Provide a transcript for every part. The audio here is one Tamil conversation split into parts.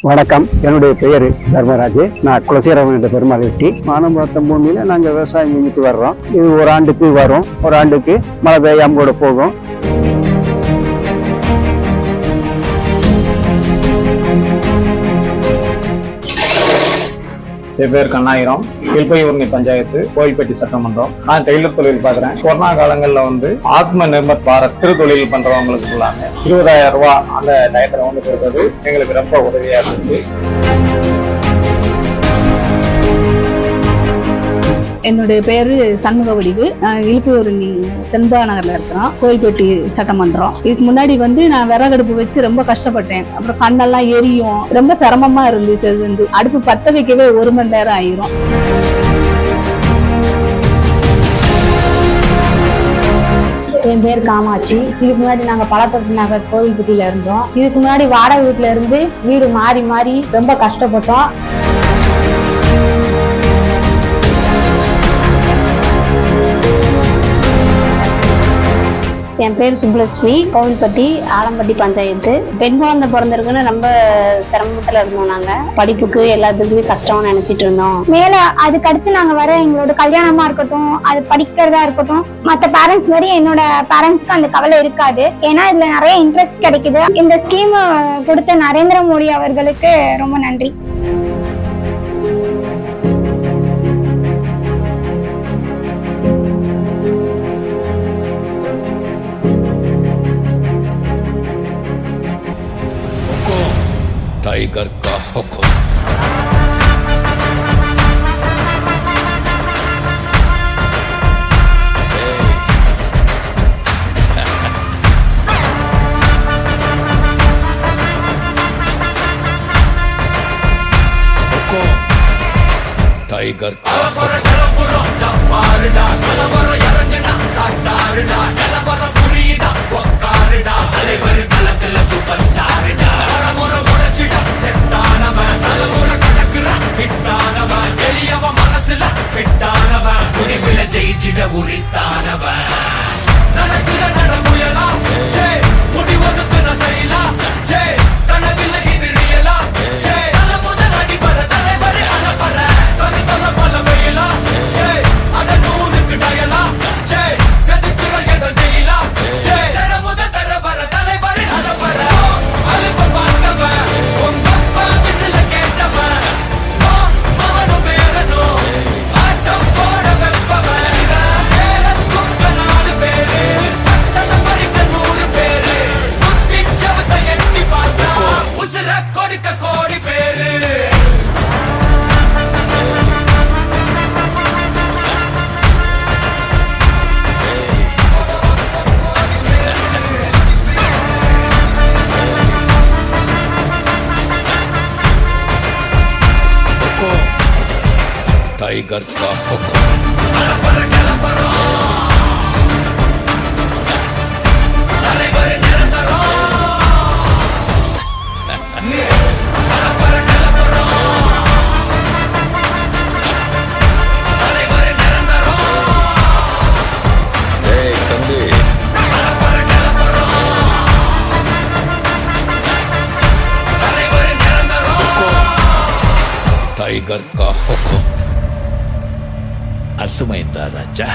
வணக்கம் என்னுடைய பெயர் தர்மராஜ் நான் குலசீரவன் என்ற பெருமாள் வெட்டி மானம் பார்த்த பூமியில நாங்க விவசாயம் செஞ்சுட்டு வர்றோம் இது ஒரு ஆண்டுக்கு வரும் ஒரு ஆண்டுக்கு மழை பெய்யாம கூட போகும் என் பேர் கண்ணாயிரம் கீழ்பையூர்ணி பஞ்சாயத்து கோயில்பட்டி சட்டமன்றம் நான் டெய்லர் தொழில் பார்க்குறேன் கொரோனா காலங்களில் வந்து ஆத்ம நிர்மர் பாரத் சிறு தொழில் பண்றவங்களுக்கு எல்லாமே இருபதாயிரம் ரூபாய் அந்த டயத்தில் வந்து கொடுத்தது எங்களுக்கு ரொம்ப உதவியா இருந்துச்சு என்னுடைய பேர் சண்முக வடிவு நான் இழுப்பூரணி தென்பா நகர்ல இருக்கிறோம் கோயில்பட்டி சட்டமன்றம் இதுக்கு முன்னாடி வந்து நான் விறகடுப்பு வச்சு ரொம்ப கஷ்டப்பட்டேன் அப்புறம் கண்ணெல்லாம் எரியும் ரொம்ப சிரமமா இருந்துச்சு அது வந்து அடுப்பு பத்த வைக்கவே ஒரு மணி நேரம் ஆயிரும் என் பேர் காமாட்சி இதுக்கு முன்னாடி நாங்கள் பழத்தொட்டு நகர் கோவில்பட்டியில இருந்தோம் இதுக்கு முன்னாடி வாடகை வீட்டில இருந்து வீடு மாறி மாறி ரொம்ப கஷ்டப்பட்டோம் என் பேர் சுப்புலட்சுமி கோவில்பட்டி ஆலம்பட்டி பஞ்சாயத்து பெண் குழந்தை பிறந்திருக்குன்னு ரொம்ப சிரமத்துல இருந்தோம் நாங்க படிப்புக்கு எல்லாத்துக்குமே கஷ்டம் நினைச்சிட்டு இருந்தோம் மேல அதுக்கு அடுத்து நாங்க வர எங்களோட கல்யாணமா இருக்கட்டும் அது படிக்கிறதா இருக்கட்டும் மத்த பேரண்ட்ஸ் மாதிரி என்னோட பேரண்ட்ஸ்க்கு அந்த கவலை இருக்காது ஏன்னா இதுல நிறைய இன்ட்ரெஸ்ட் கிடைக்குது இந்த ஸ்கீம் கொடுத்த நரேந்திர மோடி அவர்களுக்கு ரொம்ப நன்றி टाइगर का हुक्म टाइगर का हुक्म ஜெயிச்சிட உரித்தானவன் நடக்கிற நடமுயலா சே முடி ஒதுக்குன செயலா சே கனவில்லை இது ரியலா சே தல முதல் அடிபர தலைவர் அனபர தனி தல பல வெயிலா சே அட நூறுக்கு டயலா சே செதுக்குற இடம் ஜெயிலா சே தர முத தர வர தலைவர் அனபர அலுப்ப பார்த்தவன் உங்க அப்பா விசில கேட்டவன் ஓ, மவனும் பேரனும் ஆட்டம் போட வெப்பவன் பேரத்துக்க நாலு பேரு பட்டத பறிக்க நூறு பேரு குத்தி சவத்தை எண்ணி பார்த்தா உசுர கொடுக்க கோடி பேரு टाइगर का हुक्म தலைவர் நிரந்தரம் தலைவர் நிரந்தரம் ஏய் தம்பி தலைவர் நிரந்தரம் टाइगर का हुक्म అర్థమైందా రాజా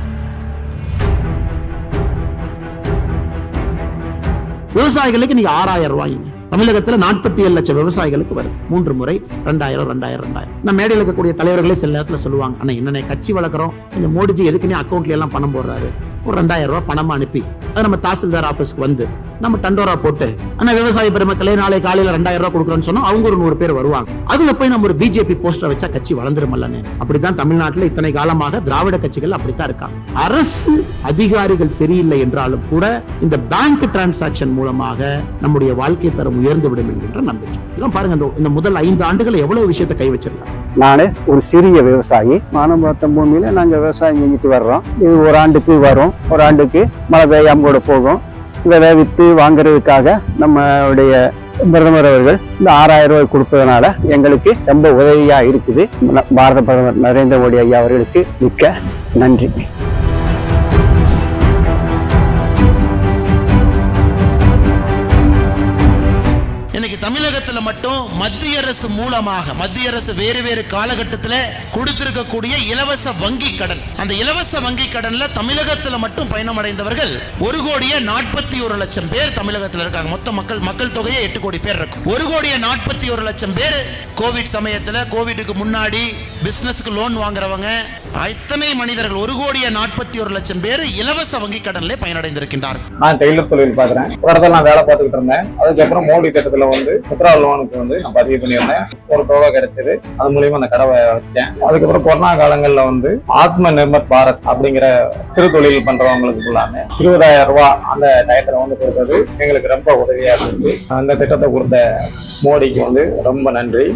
விவசாயிகளுக்கு நீங்க ஆறாயிரம் ரூபாய்ங்க தமிழகத்துல நாற்பத்தி ஏழு லட்சம் விவசாயிகளுக்கு வருது மூன்று முறை ரெண்டாயிரம் ரெண்டாயிரம் ரெண்டாயிரம் நம்ம மேடையில் இருக்கக்கூடிய தலைவர்களே சில நேரத்துல சொல்லுவாங்க ஆனா என்ன கட்சி வளர்க்குறோம் இந்த மோடிஜி எதுக்குன்னே அக்கௌண்ட்ல எல்லாம் பணம் போடுறாரு ஒரு ரெண்டாயிரம் ரூபாய் பணமா அனுப்பி அது நம்ம தாசில்தார் ஆபீஸ்க்கு வந்து நம்ம டண்டோரா போட்டு ஆனா விவசாய பெருமக்களே நாளை காலையில ரெண்டாயிரம் ரூபாய் கொடுக்குறோம்னு சொன்னா அவங்க ஒரு நூறு பேர் வருவாங்க அதுல போய் நம்ம ஒரு பிஜேபி போஸ்டர் வச்சா கட்சி வளர்ந்துருமல்லன்னு அப்படித்தான் தமிழ்நாட்டுல இத்தனை காலமாக திராவிட கட்சிகள் அப்படித்தான் இருக்காங்க அரசு அதிகாரிகள் சரியில்லை என்றாலும் கூட இந்த பேங்க் டிரான்சாக்ஷன் மூலமாக நம்முடைய வாழ்க்கை தரம் உயர்ந்து விடும் என்கின்ற நம்பிக்கை இதெல்லாம் பாருங்க இந்த- இந்த முதல் ஐந்து ஆண்டுகள் எவ்வளவு விஷயத்தை கை வச்சிருக்காங்க நான் ஒரு சிறிய விவசாயி மானம் பார்த்த பூமியில நாங்க விவசாயம் செஞ்சுட்டு வர்றோம் இது ஒரு ஆண்டுக்கு வரும் ஒரு ஆண்டுக்கு மழை பெய்யாம கூட போகும் இதை வித்து வாங்குறதுக்காக நம்மளுடைய பிரதமர் அவர்கள் இந்த ஆறாயிரம் ரூபாய் கொடுப்பதனால எங்களுக்கு ரொம்ப உதவியா இருக்குது ந- பாரத பிரதமர் நரேந்திர மோடி ஐயா அவர்களுக்கு மிக்க நன்றி இன்னைக்கு தமிழகத்துல மட்டும் மத்திய அரசு மூலமாக மத்திய அரசு வேறு வேறு காலகட்டத்தில் கொடுத்திருக்கக்கூடிய இலவச வங்கி கடன் அந்த இலவச வங்கி கடன்ல தமிழகத்துல மட்டும் பயணமடைந்தவர்கள் ஒரு கோடியே நாற்பத்தி ஒரு லட்சம் பேர் தமிழகத்தில் இருக்காங்க மொத்த மக்கள் மக்கள் தொகையே எட்டு கோடி பேர் இருக்கும் ஒரு கோடியே நாற்பத்தி ஒரு லட்சம் பேர் கோவிட் சமயத்துல கோவிடுக்கு முன்னாடி பிசினஸ்க்கு லோன் வாங்குறவங்க இத்தனை மனிதர்கள் ஒரு கோடியே நாற்பத்தி ஒரு லட்சம் பேர் இலவச வங்கி கடனிலே பயனடைந்திருக்கின்றார்கள் நான் டெய்லர் தொழில் பாக்குறேன் ஒரு இடத்துல நான் வேலை பார்த்துக்கிட்டு இருந்தேன் அதுக்கப்புறம் மோடி திட்டத்துல வந்து முத்ரா லோனுக்கு வந்து நான் பதிவு பண்ணியிருந்தேன் ஒரு தொகை கிடைச்சது அது மூலியமா அந்த கடவை வச்சேன் அதுக்கப்புறம் கொரோனா காலங்கள்ல வந்து ஆத்ம நிர்மர் பாரத் அப்படிங்கிற சிறு தொழில் பண்றவங்களுக்கு எல்லாமே இருபதாயிரம் ரூபாய் அந்த டயத்துல வந்து கொடுத்தது எங்களுக்கு ரொம்ப உதவியா இருந்துச்சு அந்த திட்டத்தை கொடுத்த மோடிக்கு வந்து ரொம்ப நன்றி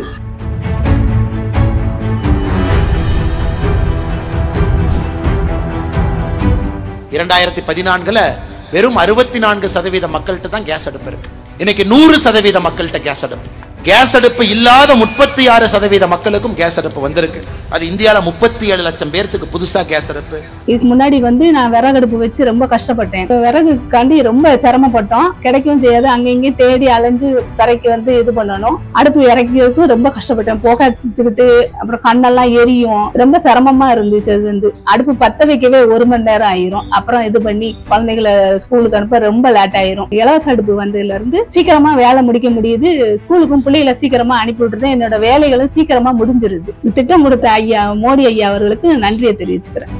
இரண்டாயிரத்தி பதினான்குல வெறும் அறுபத்தி நான்கு சதவீத மக்கள்கிட்ட தான் கேஸ் அடுப்பு இருக்கு இன்னைக்கு நூறு சதவீத மக்கள்கிட்ட கேஸ் அடுப்பு கேஸ் அடுப்பு இல்லாத முப்பத்தி ஆறு சதவீத மக்களுக்கும் கேஸ் அடுப்பு வந்திருக்கு அது இந்தியால முப்பத்தி ஏழு லட்சம் பேர்த்துக்கு புதுசா கேஸ் அடுப்பு இதுக்கு முன்னாடி வந்து நான் விறகடுப்பு வச்சு ரொம்ப கஷ்டப்பட்டேன் இப்ப விறகுக்காண்டி ரொம்ப சிரமப்பட்டோம் கிடைக்கவும் செய்யாது அங்க இங்கேயும் தேடி அலைஞ்சு தரைக்கு வந்து இது பண்ணணும் அடுப்பு இறக்கிறதுக்கு ரொம்ப கஷ்டப்பட்டேன் புகை வச்சுக்கிட்டு அப்புறம் கண்ணெல்லாம் எரியும் ரொம்ப சிரமமா இருந்துச்சு அது வந்து அடுப்பு பத்த வைக்கவே ஒரு மணி நேரம் ஆயிரும் அப்புறம் இது பண்ணி குழந்தைகளை ஸ்கூலுக்கு அனுப்ப ரொம்ப லேட் ஆயிரும் இலவச அடுப்பு வந்ததுல இருந்து சீக்கிரமா வேலை முடிக்க முடியுது ஸ்கூலுக்கும் பிள்ளைகளை சீக்கிரமா அனுப்பி விட்டுறது என்னோட வேலைகளும் சீக்கிரமா முடிஞ்சிருது திட்டம் கொடுத்த ஐயா மோடி ஐயா அவர்களுக்கு நன்றியை தெரிவிச்சுக்கிறேன்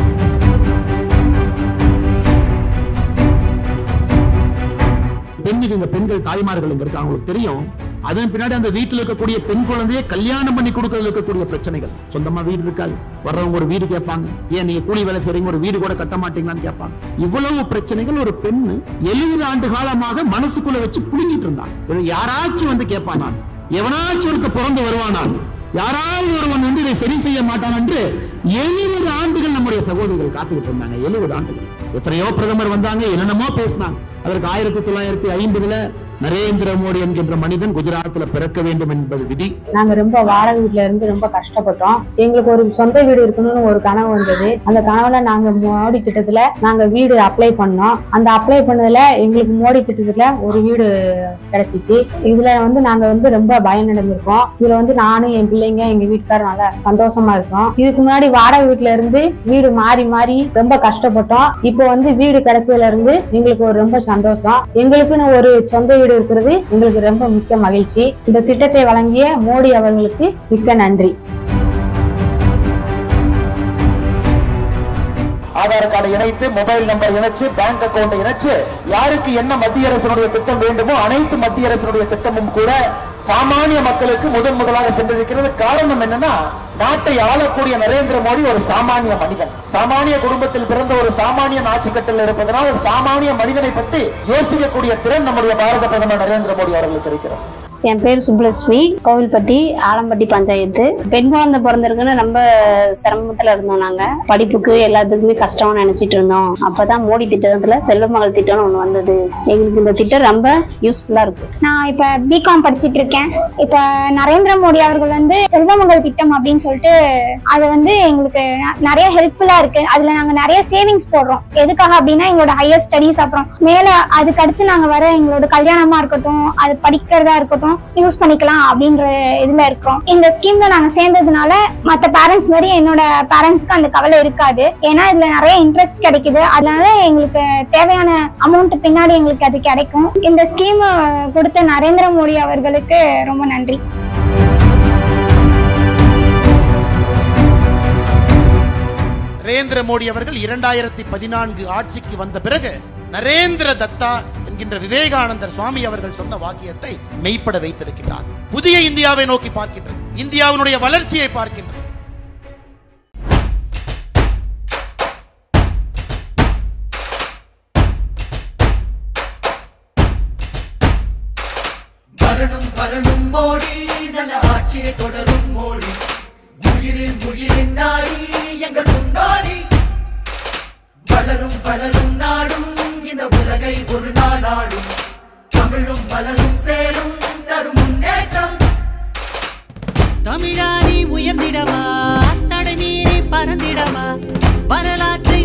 பெண்ணுக்கு இந்த பெண்கள் தாய்மார்கள் இங்க இருக்கு அவங்களுக்கு தெரியும் அதன் பின்னாடி அந்த வீட்டுல இருக்கக்கூடிய பெண் குழந்தையை கல்யாணம் பண்ணி கொடுக்கறதுல இருக்கக்கூடிய பிரச்சனைகள் சொந்தமா வீடு இருக்காது வர்றவங்க ஒரு வீடு கேட்பாங்க ஏன் நீங்க கூலி வேலை செய்றீங்க ஒரு வீடு கூட கட்ட மாட்டீங்களான்னு கேட்பாங்க இவ்வளவு பிரச்சனைகள் ஒரு பெண்ணு எழுபது ஆண்டு காலமாக மனசுக்குள்ள வச்சு புழுங்கிட்டு இருந்தாங்க இதை யாராச்சும் வந்து கேட்பான் நான் எவனாச்சும் ஒருக்க பிறந்து வருவானான் யாராவது ஒருவன் வந்து இதை சரி செய்ய மாட்டான் என்று எழுபது ஆண்டுகள் நம்முடைய சகோதரிகள் காத்துக்கிட்டு இருந்தாங்க எழுபது ஆண்டுகள் எத்தனையோ பிரதமர் வந்தாங்க என்னென்னமோ பேசினாங்க அதற்கு ஆயிரத்தி தொள்ளாயிரத்தி ஐம்பதுல நரேந்திர மோடி என்கின்ற மனிதன் குஜராத்ல பிறக்க வேண்டும் என்பது விதி நாங்க ரொம்ப வாடகை வீட்ல இருந்து ரொம்ப கஷ்டப்பட்டோம் எங்களுக்கு ஒரு சொந்த வீடு இருக்கணும்னு ஒரு கனவு வந்தது அந்த கனவுல நாங்க மோடி திட்டத்துல நாங்க வீடு அப்ளை பண்ணோம் அந்த அப்ளை பண்ணதுல எங்களுக்கு மோடி திட்டத்துல ஒரு வீடு கிடைச்சிச்சு இதுல வந்து நாங்க வந்து ரொம்ப பயனடைந்திருக்கோம் இதுல வந்து நானும் என் பிள்ளைங்க எங்க வீட்டுக்காரர் நல்லா சந்தோஷமா இருக்கோம் இதுக்கு முன்னாடி வாடகை வீட்ல இருந்து வீடு மாறி மாறி ரொம்ப கஷ்டப்பட்டோம் இப்போ வந்து வீடு கிடைச்சதுல இருந்து எங்களுக்கு ஒரு ரொம்ப சந்தோஷம் எங்களுக்குன்னு ஒரு சொந்த வீடு இருக்கிறது எங்களுக்கு ரொம்ப மிக்க மகிழ்ச்சி இந்த திட்டத்தை வழங்கிய மோடி அவர்களுக்கு மிக்க நன்றி ஆதார் கார்டை இணைத்து மொபைல் நம்பர் இணைச்சு பேங்க் அக்கவுண்ட் இணைச்சு யாருக்கு என்ன மத்திய அரசினுடைய திட்டம் வேண்டுமோ அனைத்து மத்திய அரசினுடைய திட்டமும் கூட சாமானிய மக்களுக்கு முதன் முதலாக சென்றிருக்கிறது காரணம் என்னன்னா நாட்டை ஆளக்கூடிய நரேந்திர மோடி ஒரு சாமானிய மனிதன் சாமானிய குடும்பத்தில் பிறந்த ஒரு சாமானிய ஆட்சிக்கட்டில் இருப்பதனால் ஒரு சாமானிய மனிதனை பற்றி யோசிக்கக்கூடிய திறன் நம்முடைய பாரத பிரதமர் நரேந்திர மோடி அவர்களுக்கு இருக்கிறது என் பேர் சுப்புலட்சுமி கோவில்பட்டி ஆலம்பட்டி பஞ்சாயத்து பெண் குழந்தை பிறந்திருக்குன்னு ரொம்ப சிரமத்துல இருந்தோம் நாங்க படிப்புக்கு எல்லாத்துக்குமே கஷ்டம்னு நினைச்சிட்டு இருந்தோம் அப்பதான் மோடி திட்டத்துல செல்வ மகள் திட்டம்னு ஒண்ணு வந்தது எங்களுக்கு இந்த திட்டம் ரொம்ப யூஸ்ஃபுல்லா இருக்கு நான் இப்ப பிகாம் படிச்சிட்டு இருக்கேன் இப்ப நரேந்திர மோடி அவர்கள் வந்து செல்வமகள் திட்டம் அப்படின்னு சொல்லிட்டு அது வந்து எங்களுக்கு ந- நிறைய ஹெல்ப்ஃபுல்லா இருக்கு அதுல நாங்க நிறைய சேவிங்ஸ் போடுறோம் எதுக்காக அப்படின்னா எங்களோட ஹையர் ஸ்டடீஸ் அப்புறம் மேல அதுக்கு அடுத்து நாங்க வர எங்களோட கல்யாணமா இருக்கட்டும் அது படிக்கிறதா இருக்கட்டும் யூஸ் பண்ணிக்கலாம் அப்படின்ற இதுல இருக்கோம் இந்த ஸ்கீம்ல நாங்க சேர்ந்ததுனால மத்த பேரண்ட்ஸ் மாதிரி என்னோட பேரண்ட்ஸ்க்கு அந்த கவலை இருக்காது ஏன்னா இதுல நிறைய இன்ட்ரெஸ்ட் கிடைக்குது அதனால எங்களுக்கு தேவையான அமௌண்ட் பின்னாடி எங்களுக்கு அது கிடைக்கும் இந்த ஸ்கீம் கொடுத்த நரேந்திர மோடி அவர்களுக்கு ரொம்ப நன்றி நரேந்திர மோடி அவர்கள் இரண்டாயிரத்தி பதினான்கு ஆட்சிக்கு வந்த பிறகு நரேந்திர தத்தா என்கின்ற விவேகானந்தர் சுவாமி அவர்கள் சொன்ன வாக்கியத்தை மெய்ப்பட வைத்திருக்கிறார் புதிய இந்தியாவை நோக்கி பார்க்கின்றது இந்தியாவினுடைய வளர்ச்சியை பார்க்கின்றது வரணும் வரணும் மோடி நல்ல ஆட்சியை தொடரும் மோடி உயிரின் உயிரின் நாடி எங்கள் முன்னாடி வளரும் வளரும் நாடும் இந்த உலகை ஒரு நாள் ஆடும் தமிழும் மலரும் சேரும் தரும் முன்னேற்றம் தமிழாரி உயர்ந்திடவா தடை மீறி பறந்திடவா வரலாற்றை